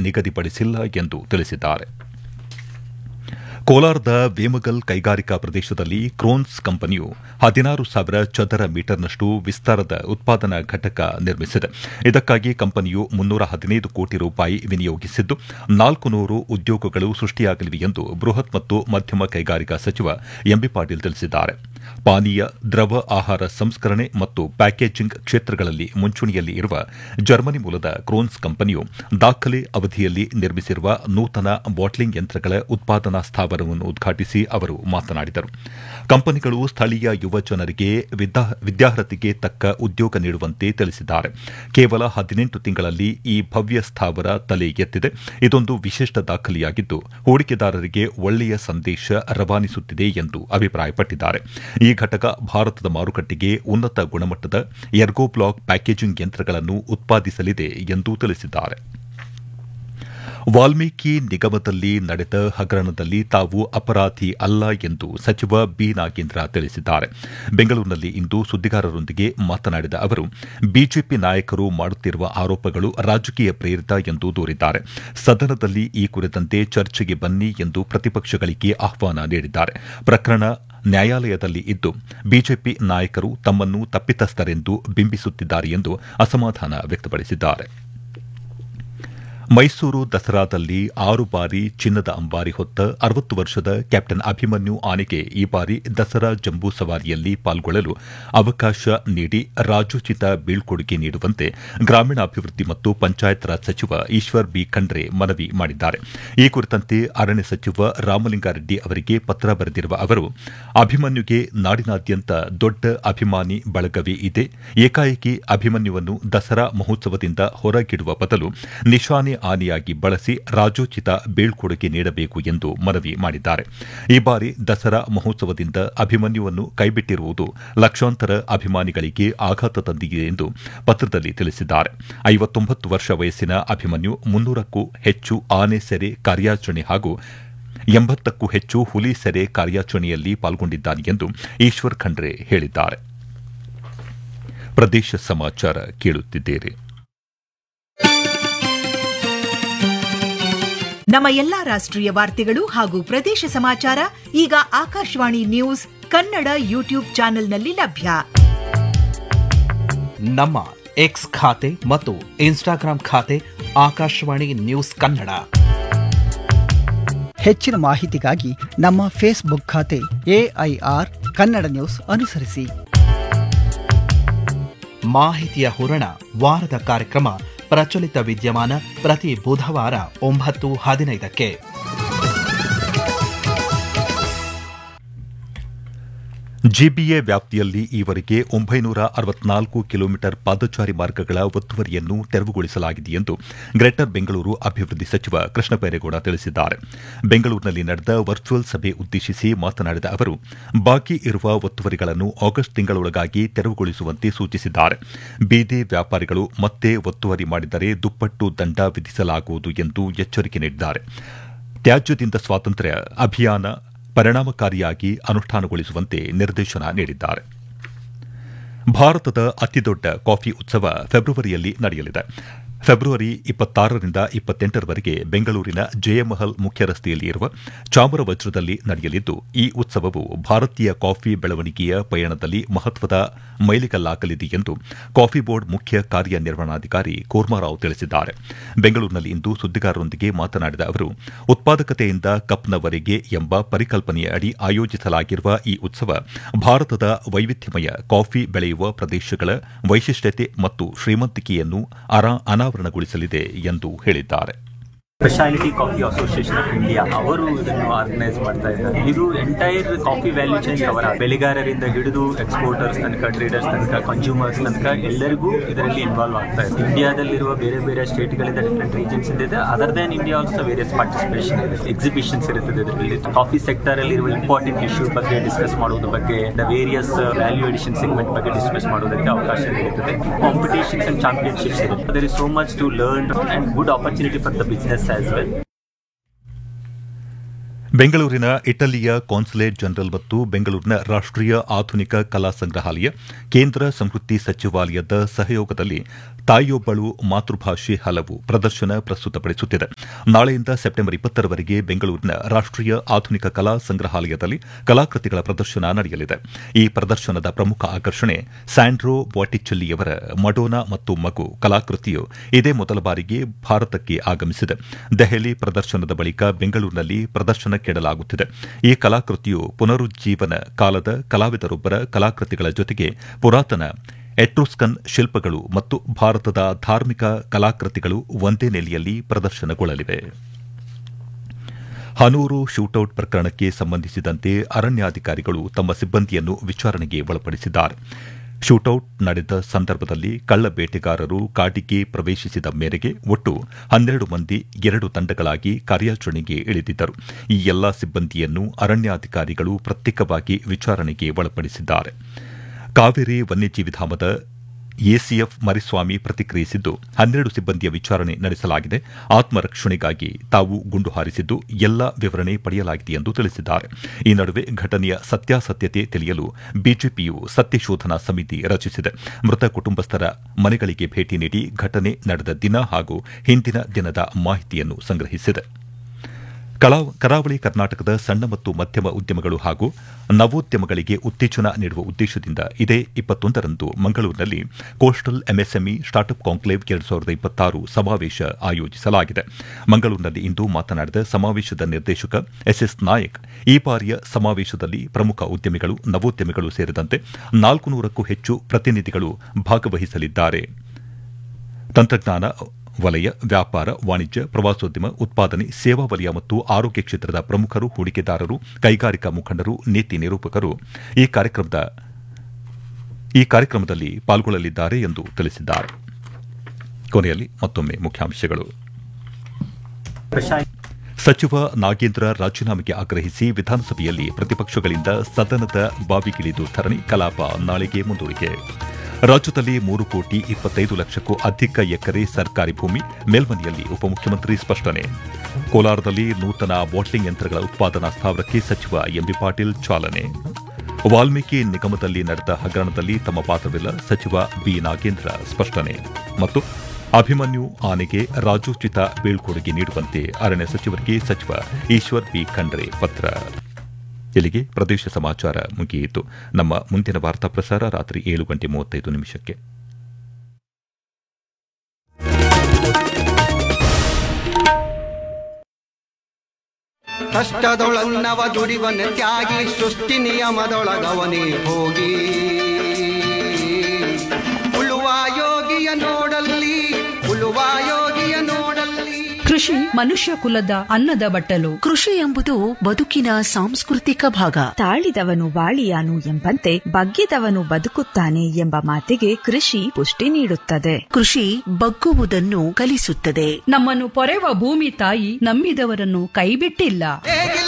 ನಿಗದಿಪಡಿಸಿಲ್ಲ ಎಂದು ತಿಳಿಸಿದ್ದಾರೆ ಕೋಲಾರದ ವೇಮಗಲ್ ಕೈಗಾರಿಕಾ ಪ್ರದೇಶದಲ್ಲಿ ಕ್ರೋನ್ಸ್ ಕಂಪನಿಯು ಹದಿನಾರು ಸಾವಿರ ಚದರ ಮೀಟರ್ನಷ್ಟು ವಿಸ್ತಾರದ ಉತ್ಪಾದನಾ ಘಟಕ ನಿರ್ಮಿಸಿದೆ ಇದಕ್ಕಾಗಿ ಕಂಪನಿಯು ಮುನ್ನೂರ ಹದಿನೈದು ಕೋಟಿ ರೂಪಾಯಿ ವಿನಿಯೋಗಿಸಿದ್ದು ನಾಲ್ಕು ನೂರು ಉದ್ಯೋಗಗಳು ಸೃಷ್ಟಿಯಾಗಲಿವೆ ಎಂದು ಬೃಹತ್ ಮತ್ತು ಮಧ್ಯಮ ಕೈಗಾರಿಕಾ ಸಚಿವ ಎಂಬಿ ಪಾಟೀಲ್ ತಿಳಿಸಿದ್ದಾರೆ ಪಾನೀಯ ದ್ರವ ಆಹಾರ ಸಂಸ್ಕರಣೆ ಮತ್ತು ಪ್ಯಾಕೇಜಿಂಗ್ ಕ್ಷೇತ್ರಗಳಲ್ಲಿ ಮುಂಚೂಣಿಯಲ್ಲಿ ಇರುವ ಜರ್ಮನಿ ಮೂಲದ ಕ್ರೋನ್ಸ್ ಕಂಪನಿಯು ದಾಖಲೆ ಅವಧಿಯಲ್ಲಿ ನಿರ್ಮಿಸಿರುವ ನೂತನ ಬಾಟ್ಲಿಂಗ್ ಯಂತ್ರಗಳ ಉತ್ಪಾದನಾ ಸ್ಥಾವರವನ್ನು ಉದ್ಘಾಟಿಸಿ ಅವರು ಮಾತನಾಡಿದರು ಕಂಪನಿಗಳು ಸ್ಥಳೀಯ ಯುವ ಜನರಿಗೆ ವಿದ್ಯಾರ್ಹತೆಗೆ ತಕ್ಕ ಉದ್ಯೋಗ ನೀಡುವಂತೆ ತಿಳಿಸಿದ್ದಾರೆ ಕೇವಲ ಹದಿನೆಂಟು ತಿಂಗಳಲ್ಲಿ ಈ ಭವ್ಯ ಸ್ಥಾವರ ತಲೆ ಎತ್ತಿದೆ ಇದೊಂದು ವಿಶಿಷ್ಟ ದಾಖಲೆಯಾಗಿದ್ದು ಹೂಡಿಕೆದಾರರಿಗೆ ಒಳ್ಳೆಯ ಸಂದೇಶ ರವಾನಿಸುತ್ತಿದೆ ಎಂದು ಅಭಿಪ್ರಾಯಪಟ್ಟಿದ್ದಾರೆ ಈ ಘಟಕ ಭಾರತದ ಮಾರುಕಟ್ಟೆಗೆ ಉನ್ನತ ಗುಣಮಟ್ಟದ ಎರ್ಗೋ ಬ್ಲಾಕ್ ಪ್ಯಾಕೇಜಿಂಗ್ ಯಂತ್ರಗಳನ್ನು ಉತ್ಪಾದಿಸಲಿದೆ ಎಂದು ತಿಳಿಸಿದ್ದಾರೆ ವಾಲ್ಮೀಕಿ ನಿಗಮದಲ್ಲಿ ನಡೆದ ಹಗರಣದಲ್ಲಿ ತಾವು ಅಪರಾಧಿ ಅಲ್ಲ ಎಂದು ಸಚಿವ ಬಿ ನಾಗೇಂದ್ರ ತಿಳಿಸಿದ್ದಾರೆ ಬೆಂಗಳೂರಿನಲ್ಲಿ ಇಂದು ಸುದ್ದಿಗಾರರೊಂದಿಗೆ ಮಾತನಾಡಿದ ಅವರು ಬಿಜೆಪಿ ನಾಯಕರು ಮಾಡುತ್ತಿರುವ ಆರೋಪಗಳು ರಾಜಕೀಯ ಪ್ರೇರಿತ ಎಂದು ದೂರಿದ್ದಾರೆ ಸದನದಲ್ಲಿ ಈ ಕುರಿತಂತೆ ಚರ್ಚೆಗೆ ಬನ್ನಿ ಎಂದು ಪ್ರತಿಪಕ್ಷಗಳಿಗೆ ಆಹ್ವಾನ ನೀಡಿದ್ದಾರೆ ಪ್ರಕರಣ ನ್ಯಾಯಾಲಯದಲ್ಲಿ ಇದ್ದು ಬಿಜೆಪಿ ನಾಯಕರು ತಮ್ಮನ್ನು ತಪ್ಪಿತಸ್ಥರೆಂದು ಬಿಂಬಿಸುತ್ತಿದ್ದಾರೆ ಎಂದು ಅಸಮಾಧಾನ ವ್ಯಕ್ತಪಡಿಸಿದ್ದಾರೆ ಮೈಸೂರು ದಸರಾದಲ್ಲಿ ಆರು ಬಾರಿ ಚಿನ್ನದ ಅಂಬಾರಿ ಹೊತ್ತ ಅರವತ್ತು ವರ್ಷದ ಕ್ಯಾಪ್ಟನ್ ಅಭಿಮನ್ಯು ಆನೆಗೆ ಈ ಬಾರಿ ದಸರಾ ಜಂಬೂ ಸವಾರಿಯಲ್ಲಿ ಪಾಲ್ಗೊಳ್ಳಲು ಅವಕಾಶ ನೀಡಿ ರಾಜೋಚಿತ ಬೀಳ್ಕೊಡುಗೆ ನೀಡುವಂತೆ ಗ್ರಾಮೀಣಾಭಿವೃದ್ಧಿ ಮತ್ತು ಪಂಚಾಯತ್ ರಾಜ್ ಸಚಿವ ಈಶ್ವರ್ ಬಿ ಖಂಡ್ರೆ ಮನವಿ ಮಾಡಿದ್ದಾರೆ ಈ ಕುರಿತಂತೆ ಅರಣ್ಯ ಸಚಿವ ರಾಮಲಿಂಗಾರೆಡ್ಡಿ ಅವರಿಗೆ ಪತ್ರ ಬರೆದಿರುವ ಅವರು ಅಭಿಮನ್ಯುಗೆ ನಾಡಿನಾದ್ಯಂತ ದೊಡ್ಡ ಅಭಿಮಾನಿ ಬಳಗವೇ ಇದೆ ಏಕಾಏಕಿ ಅಭಿಮನ್ಯುವನ್ನು ದಸರಾ ಮಹೋತ್ಸವದಿಂದ ಹೊರಗಿಡುವ ಬದಲು ನಿಶಾನೆ ಆನೆಯಾಗಿ ಬಳಸಿ ರಾಜೋಚಿತ ಬೀಳ್ಕೊಡುಗೆ ನೀಡಬೇಕು ಎಂದು ಮನವಿ ಮಾಡಿದ್ದಾರೆ ಈ ಬಾರಿ ದಸರಾ ಮಹೋತ್ಸವದಿಂದ ಅಭಿಮನ್ಯುವನ್ನು ಕೈಬಿಟ್ಟಿರುವುದು ಲಕ್ಷಾಂತರ ಅಭಿಮಾನಿಗಳಿಗೆ ಆಘಾತ ತಂದಿದೆ ಎಂದು ಪತ್ರದಲ್ಲಿ ತಿಳಿಸಿದ್ದಾರೆ ಐವತ್ತೊಂಬತ್ತು ವರ್ಷ ವಯಸ್ಸಿನ ಅಭಿಮನ್ಯು ಮುನ್ನೂರಕ್ಕೂ ಹೆಚ್ಚು ಆನೆ ಸೆರೆ ಕಾರ್ಯಾಚರಣೆ ಹಾಗೂ ಎಂಬತ್ತಕ್ಕೂ ಹೆಚ್ಚು ಹುಲಿ ಸೆರೆ ಕಾರ್ಯಾಚರಣೆಯಲ್ಲಿ ಪಾಲ್ಗೊಂಡಿದ್ದಾನೆ ಎಂದು ಈಶ್ವರ್ ಖಂಡ್ರೆ ಹೇಳಿದ್ದಾರೆ ಪ್ರದೇಶ ಸಮಾಚಾರ ಕೇಳುತ್ತಿದ್ದೀರಿ ನಮ್ಮ ಎಲ್ಲಾ ರಾಷ್ಟ್ರೀಯ ವಾರ್ತೆಗಳು ಹಾಗೂ ಪ್ರದೇಶ ಸಮಾಚಾರ ಈಗ ಆಕಾಶವಾಣಿ ನ್ಯೂಸ್ ಕನ್ನಡ ಯೂಟ್ಯೂಬ್ ಚಾನೆಲ್ನಲ್ಲಿ ಲಭ್ಯ ನಮ್ಮ ಎಕ್ಸ್ ಖಾತೆ ಮತ್ತು ಇನ್ಸ್ಟಾಗ್ರಾಂ ಖಾತೆ ಆಕಾಶವಾಣಿ ನ್ಯೂಸ್ ಕನ್ನಡ ಹೆಚ್ಚಿನ ಮಾಹಿತಿಗಾಗಿ ನಮ್ಮ ಫೇಸ್ಬುಕ್ ಖಾತೆ ಎಐಆರ್ ಕನ್ನಡ ನ್ಯೂಸ್ ಅನುಸರಿಸಿ ಮಾಹಿತಿಯ ಹೂರಣ ವಾರದ ಕಾರ್ಯಕ್ರಮ ಪ್ರಚಲಿತ ವಿದ್ಯಮಾನ ಪ್ರತಿ ಬುಧವಾರ ಒಂಬತ್ತು ಹದಿನೈದಕ್ಕೆ ಜಿಬಿಎ ವ್ಯಾಪ್ತಿಯಲ್ಲಿ ಈವರೆಗೆ ಒಂಬೈನೂರ ಅರವತ್ನಾಲ್ಕು ಕಿಲೋಮೀಟರ್ ಪಾದಚಾರಿ ಮಾರ್ಗಗಳ ಒತ್ತುವರಿಯನ್ನು ತೆರವುಗೊಳಿಸಲಾಗಿದೆ ಎಂದು ಗ್ರೇಟರ್ ಬೆಂಗಳೂರು ಅಭಿವೃದ್ಧಿ ಸಚಿವ ಕೃಷ್ಣ ಬೈರೇಗೌಡ ತಿಳಿಸಿದ್ದಾರೆ ಬೆಂಗಳೂರಿನಲ್ಲಿ ನಡೆದ ವರ್ಚುವಲ್ ಸಭೆ ಉದ್ದೇಶಿಸಿ ಮಾತನಾಡಿದ ಅವರು ಬಾಕಿ ಇರುವ ಒತ್ತುವರಿಗಳನ್ನು ಆಗಸ್ಟ್ ತಿಂಗಳೊಳಗಾಗಿ ತೆರವುಗೊಳಿಸುವಂತೆ ಸೂಚಿಸಿದ್ದಾರೆ ಬೀದಿ ವ್ಯಾಪಾರಿಗಳು ಮತ್ತೆ ಒತ್ತುವರಿ ಮಾಡಿದರೆ ದುಪ್ಪಟ್ಟು ದಂಡ ವಿಧಿಸಲಾಗುವುದು ಎಂದು ಎಚ್ಚರಿಕೆ ನೀಡಿದ್ದಾರೆ ತ್ಯಾಜ್ಯದಿಂದ ಸ್ವಾತಂತ್ರ್ಯ ಅಭಿಯಾನ ಪರಿಣಾಮಕಾರಿಯಾಗಿ ಅನುಷ್ಠಾನಗೊಳಿಸುವಂತೆ ನಿರ್ದೇಶನ ನೀಡಿದ್ದಾರೆ ಭಾರತದ ಅತಿದೊಡ್ಡ ಕಾಫಿ ಉತ್ಸವ ಫೆಬ್ರವರಿಯಲ್ಲಿ ನಡೆಯಲಿದೆ ಫೆಬ್ರವರಿ ಇಪ್ಪತ್ತಾರರಿಂದ ಇಪ್ಪತ್ತೆಂಟರವರೆಗೆ ಬೆಂಗಳೂರಿನ ಜಯಮಹಲ್ ಮುಖ್ಯ ರಸ್ತೆಯಲ್ಲಿ ಇರುವ ಚಾಮರವಜ್ರದಲ್ಲಿ ನಡೆಯಲಿದ್ದು ಈ ಉತ್ಸವವು ಭಾರತೀಯ ಕಾಫಿ ಬೆಳವಣಿಗೆಯ ಪಯಣದಲ್ಲಿ ಮಹತ್ವದ ಮೈಲಿಗಲ್ಲಾಗಲಿದೆ ಎಂದು ಕಾಫಿ ಬೋರ್ಡ್ ಮುಖ್ಯ ಕಾರ್ಯನಿರ್ವಹಣಾಧಿಕಾರಿ ಕೂರ್ಮಾರಾವ್ ತಿಳಿಸಿದ್ದಾರೆ ಬೆಂಗಳೂರಿನಲ್ಲಿಂದು ಸುದ್ದಿಗಾರರೊಂದಿಗೆ ಮಾತನಾಡಿದ ಅವರು ಉತ್ಪಾದಕತೆಯಿಂದ ಕಪ್ನವರೆಗೆ ಎಂಬ ಪರಿಕಲ್ಪನೆಯ ಅಡಿ ಆಯೋಜಿಸಲಾಗಿರುವ ಈ ಉತ್ಸವ ಭಾರತದ ವೈವಿಧ್ಯಮಯ ಕಾಫಿ ಬೆಳೆಯುವ ಪ್ರದೇಶಗಳ ವೈಶಿಷ್ಟ್ಯತೆ ಮತ್ತು ಶ್ರೀಮಂತಿಕೆಯನ್ನು ಅನಾವರಣಗೊಳಿಸಲಿದೆ ಎಂದು ಹೇಳಿದ್ದಾರೆ speciality coffee association of India ಅವರು ಇದನ್ನು ಆರ್ಗನೈಸ್ ಮಾಡ್ತಾ ಇದ್ದಾರೆ ಇದು entire coffee value chain cover ಬೆಳೆಗಾರರಿಂದ ಹಿಡಿದು ಎಕ್ಸ್ಪೋರ್ಟರ್ಸ್ ತನಕ ಟ್ರೇಡರ್ಸ್ ತನಕ ಕನ್ಸ್ಯೂಮರ್ಸ್ ತನಕ ಎಲ್ಲರಿಗೂ ಇದರಲ್ಲಿ ಇನ್ವಾಲ್ವ್ ಆಗ್ತಾ ಇದೆ ಇಂಡಿಯಾದಲ್ಲಿರುವ ಬೇರೆ ಬೇರೆ ಸ್ಟೇಟ್ಗಳಿಂದ ಡಿಫ್ರೆಂಟ್ ರೀಜನ್ಸ್ ಇದೆ other than India also various participation ಇದೆ ಎಕ್ಸಿಬಿಷನ್ಸ್ ಇರುತ್ತದೆ ಇದರಲ್ಲಿ ಕಾಫಿ ಸೆಕ್ಟರ್ ಅಲ್ಲಿ ಇರುವ ಇಂಪಾರ್ಟೆಂಟ್ ಇಶ್ಯೂ ಬಗ್ಗೆ ಡಿಸ್ಕಸ್ ಮಾಡೋದ್ರ ಬಗ್ಗೆ ವೇರಿಯಸ್ ವ್ಯಾಲ್ಯೂ ಎಡಿಷನ್ ಸೆಗ್ಮೆಂಟ್ ಬಗ್ಗೆ ಡಿಸ್ಕಸ್ ಮಾಡೋದಕ್ಕೆ ಅವಕಾಶ ನೀಡುತ್ತದೆ ಕಾಂಪಿಟೇಷನ್ಸ್ ಅಂಡ್ ಚಾಂಪಿಯನ್ಶಿಪ್ಸ್ ಇರುತ್ತೆ there is so much to learn and good opportunity for the business as well ಬೆಂಗಳೂರಿನ ಇಟಲಿಯ ಕಾನ್ಸುಲೇಟ್ ಜನರಲ್ ಮತ್ತು ಬೆಂಗಳೂರಿನ ರಾಷ್ಟೀಯ ಆಧುನಿಕ ಕಲಾ ಸಂಗ್ರಹಾಲಯ ಕೇಂದ್ರ ಸಂಸ್ಕೃತಿ ಸಚಿವಾಲಯದ ಸಹಯೋಗದಲ್ಲಿ ತಾಯಿಯೊಬ್ಬಳು ಮಾತೃಭಾಷೆ ಹಲವು ಪ್ರದರ್ಶನ ಪ್ರಸ್ತುತಪಡಿಸುತ್ತಿದೆ ನಾಳೆಯಿಂದ ಸೆಪ್ಟೆಂಬರ್ ಇಪ್ಪತ್ತರವರೆಗೆ ಬೆಂಗಳೂರಿನ ರಾಷ್ಟೀಯ ಆಧುನಿಕ ಕಲಾ ಸಂಗ್ರಹಾಲಯದಲ್ಲಿ ಕಲಾಕೃತಿಗಳ ಪ್ರದರ್ಶನ ನಡೆಯಲಿದೆ ಈ ಪ್ರದರ್ಶನದ ಪ್ರಮುಖ ಆಕರ್ಷಣೆ ಸ್ಯಾಂಡ್ರೋ ಬಾಟಿಚೆಲ್ಲಿಯವರ ಮಡೋನಾ ಮತ್ತು ಮಗು ಕಲಾಕೃತಿಯು ಇದೇ ಮೊದಲ ಬಾರಿಗೆ ಭಾರತಕ್ಕೆ ಆಗಮಿಸಿದೆ ದೆಹಲಿ ಪ್ರದರ್ಶನದ ಬಳಿಕ ಬೆಂಗಳೂರಿನಲ್ಲಿ ಪ್ರದರ್ಶನಕ್ಕಿಡಲಾಗುತ್ತಿದೆ ಈ ಕಲಾಕೃತಿಯು ಪುನರುಜ್ಜೀವನ ಕಾಲದ ಕಲಾವಿದರೊಬ್ಬರ ಕಲಾಕೃತಿಗಳ ಜೊತೆಗೆ ಪುರಾತನ ಎಟ್ರೂಸ್ಕನ್ ಶಿಲ್ಪಗಳು ಮತ್ತು ಭಾರತದ ಧಾರ್ಮಿಕ ಕಲಾಕೃತಿಗಳು ಒಂದೇ ನೆಲೆಯಲ್ಲಿ ಪ್ರದರ್ಶನಗೊಳ್ಳಲಿವೆ ಹನೂರು ಶೂಟೌಟ್ ಪ್ರಕರಣಕ್ಕೆ ಸಂಬಂಧಿಸಿದಂತೆ ಅರಣ್ಯಾಧಿಕಾರಿಗಳು ತಮ್ಮ ಸಿಬ್ಬಂದಿಯನ್ನು ವಿಚಾರಣೆಗೆ ಒಳಪಡಿಸಿದ್ದಾರೆ ಶೂಟೌಟ್ ನಡೆದ ಸಂದರ್ಭದಲ್ಲಿ ಕಳ್ಳ ಬೇಟೆಗಾರರು ಕಾಡಿಗೆ ಪ್ರವೇಶಿಸಿದ ಮೇರೆಗೆ ಒಟ್ಟು ಹನ್ನೆರಡು ಮಂದಿ ಎರಡು ತಂಡಗಳಾಗಿ ಕಾರ್ಯಾಚರಣೆಗೆ ಇಳಿದಿದ್ದರು ಈ ಎಲ್ಲಾ ಸಿಬ್ಬಂದಿಯನ್ನು ಅರಣ್ಯಾಧಿಕಾರಿಗಳು ಪ್ರತ್ಯೇಕವಾಗಿ ವಿಚಾರಣೆಗೆ ಒಳಪಡಿಸಿದ್ದಾರೆ ಕಾವೇರಿ ವನ್ಯಜೀವಿಧಾಮದ ಎಸಿಎಫ್ ಮರಿಸ್ವಾಮಿ ಪ್ರತಿಕ್ರಿಯಿಸಿದ್ದು ಹನ್ನೆರಡು ಸಿಬ್ಬಂದಿಯ ವಿಚಾರಣೆ ನಡೆಸಲಾಗಿದೆ ಆತ್ಮರಕ್ಷಣೆಗಾಗಿ ತಾವು ಗುಂಡು ಹಾರಿಸಿದ್ದು ಎಲ್ಲಾ ವಿವರಣೆ ಪಡೆಯಲಾಗಿದೆ ಎಂದು ತಿಳಿಸಿದ್ದಾರೆ ಈ ನಡುವೆ ಘಟನೆಯ ಸತ್ಯಾಸತ್ಯತೆ ತಿಳಿಯಲು ಬಿಜೆಪಿಯು ಸತ್ಯಶೋಧನಾ ಸಮಿತಿ ರಚಿಸಿದೆ ಮೃತ ಕುಟುಂಬಸ್ಥರ ಮನೆಗಳಿಗೆ ಭೇಟಿ ನೀಡಿ ಘಟನೆ ನಡೆದ ದಿನ ಹಾಗೂ ಹಿಂದಿನ ದಿನದ ಮಾಹಿತಿಯನ್ನು ಸಂಗ್ರಹಿಸಿದೆ ಕರಾವಳಿ ಕರ್ನಾಟಕದ ಸಣ್ಣ ಮತ್ತು ಮಧ್ಯಮ ಉದ್ಯಮಗಳು ಹಾಗೂ ನವೋದ್ಯಮಗಳಿಗೆ ಉತ್ತೇಜನ ನೀಡುವ ಉದ್ದೇಶದಿಂದ ಇದೇ ಇಪ್ಪತ್ತೊಂದರಂದು ಮಂಗಳೂರಿನಲ್ಲಿ ಕೋಸ್ಟಲ್ ಎಂಎಸ್ಎಂಇ ಸ್ಟಾರ್ಟ್ಅಪ್ ಕಾಂಕ್ಲೇವ್ ಎರಡು ಸಾವಿರದ ಇಪ್ಪತ್ತಾರು ಸಮಾವೇಶ ಆಯೋಜಿಸಲಾಗಿದೆ ಮಂಗಳೂರಿನಲ್ಲಿ ಇಂದು ಮಾತನಾಡಿದ ಸಮಾವೇಶದ ನಿರ್ದೇಶಕ ಎಸ್ಎಸ್ ನಾಯಕ್ ಈ ಬಾರಿಯ ಸಮಾವೇಶದಲ್ಲಿ ಪ್ರಮುಖ ಉದ್ಯಮಿಗಳು ನವೋದ್ಯಮಿಗಳು ಸೇರಿದಂತೆ ನಾಲ್ಕು ನೂರಕ್ಕೂ ಹೆಚ್ಚು ಪ್ರತಿನಿಧಿಗಳು ಭಾಗವಹಿಸಲಿದ್ದಾರೆ ತಂತ್ರಜ್ಞಾನ ವಲಯ ವ್ಯಾಪಾರ ವಾಣಿಜ್ಯ ಪ್ರವಾಸೋದ್ಯಮ ಉತ್ಪಾದನೆ ಸೇವಾ ವಲಯ ಮತ್ತು ಆರೋಗ್ಯ ಕ್ಷೇತ್ರದ ಪ್ರಮುಖರು ಹೂಡಿಕೆದಾರರು ಕೈಗಾರಿಕಾ ಮುಖಂಡರು ನೀತಿ ನಿರೂಪಕರು ಈ ಕಾರ್ಯಕ್ರಮದ ಈ ಕಾರ್ಯಕ್ರಮದಲ್ಲಿ ಪಾಲ್ಗೊಳ್ಳಲಿದ್ದಾರೆ ಎಂದು ತಿಳಿಸಿದ್ದಾರೆ ಕೊನೆಯಲ್ಲಿ ಮತ್ತೊಮ್ಮೆ ಮುಖ್ಯಾಂಶಗಳು ಸಚಿವ ನಾಗೇಂದ್ರ ರಾಜೀನಾಮೆಗೆ ಆಗ್ರಹಿಸಿ ವಿಧಾನಸಭೆಯಲ್ಲಿ ಪ್ರತಿಪಕ್ಷಗಳಿಂದ ಸದನದ ಬಾವಿಗಿಳಿದು ಧರಣಿ ಕಲಾಪ ನಾಳೆಗೆ ಮುಂದೂಡಿಕೆ ರಾಜ್ಯದಲ್ಲಿ ಮೂರು ಕೋಟಿ ಇಪ್ಪತ್ತೈದು ಲಕ್ಷಕ್ಕೂ ಅಧಿಕ ಎಕರೆ ಸರ್ಕಾರಿ ಭೂಮಿ ಮೇಲ್ಮನೆಯಲ್ಲಿ ಉಪಮುಖ್ಯಮಂತ್ರಿ ಸ್ಪಷ್ಟನೆ ಕೋಲಾರದಲ್ಲಿ ನೂತನ ಬಾಟ್ಲಿಂಗ್ ಯಂತ್ರಗಳ ಉತ್ಪಾದನಾ ಸ್ಥಾವರಕ್ಕೆ ಸಚಿವ ಎಂಬಿ ಪಾಟೀಲ್ ಚಾಲನೆ ವಾಲ್ಮೀಕಿ ನಿಗಮದಲ್ಲಿ ನಡೆದ ಹಗರಣದಲ್ಲಿ ತಮ್ಮ ಪಾತ್ರವಿಲ್ಲ ಸಚಿವ ಬಿ ನಾಗೇಂದ್ರ ಸ್ಪಷ್ಟನೆ ಮತ್ತು ಅಭಿಮನ್ಯು ಆನೆಗೆ ರಾಜೋಚಿತ ಬೀಳ್ಕೊಡುಗೆ ನೀಡುವಂತೆ ಅರಣ್ಯ ಸಚಿವರಿಗೆ ಸಚಿವ ಈಶ್ವರ್ ಬಿ ಖಂಡ್ರೆ ಪತ್ರ ಇಲ್ಲಿಗೆ ಪ್ರದೇಶ ಸಮಾಚಾರ ಮುಗಿಯಿತು ನಮ್ಮ ಮುಂದಿನ ವಾರ್ತಾ ಪ್ರಸಾರ ರಾತ್ರಿ ಏಳು ಗಂಟೆ ಮೂವತ್ತೈದು ನಿಮಿಷಕ್ಕೆ ಕಷ್ಟದೊಳನ್ನವ ದುಡಿವನ ತ್ಯಾಗಿ ಸೃಷ್ಟಿ ನಿಯಮದೊಳಗವನೇ ಹೋಗಿ ಉಳುವ ಯೋಗಿಯ ನೋಡಲ್ಲಿ ಉಳುವ ಯೋಗಿಯ ನೋಡಲ್ಲಿ ಕೃಷಿ ಮನುಷ್ಯ ಕುಲದ ಅನ್ನದ ಬಟ್ಟಲು ಕೃಷಿ ಎಂಬುದು ಬದುಕಿನ ಸಾಂಸ್ಕೃತಿಕ ಭಾಗ ತಾಳಿದವನು ಬಾಳಿಯಾನು ಎಂಬಂತೆ ಬಗ್ಗಿದವನು ಬದುಕುತ್ತಾನೆ ಎಂಬ ಮಾತಿಗೆ ಕೃಷಿ ಪುಷ್ಟಿ ನೀಡುತ್ತದೆ ಕೃಷಿ ಬಗ್ಗುವುದನ್ನು ಕಲಿಸುತ್ತದೆ ನಮ್ಮನ್ನು ಪೊರೆವ ಭೂಮಿ ತಾಯಿ ನಂಬಿದವರನ್ನು ಕೈಬಿಟ್ಟಿಲ್ಲ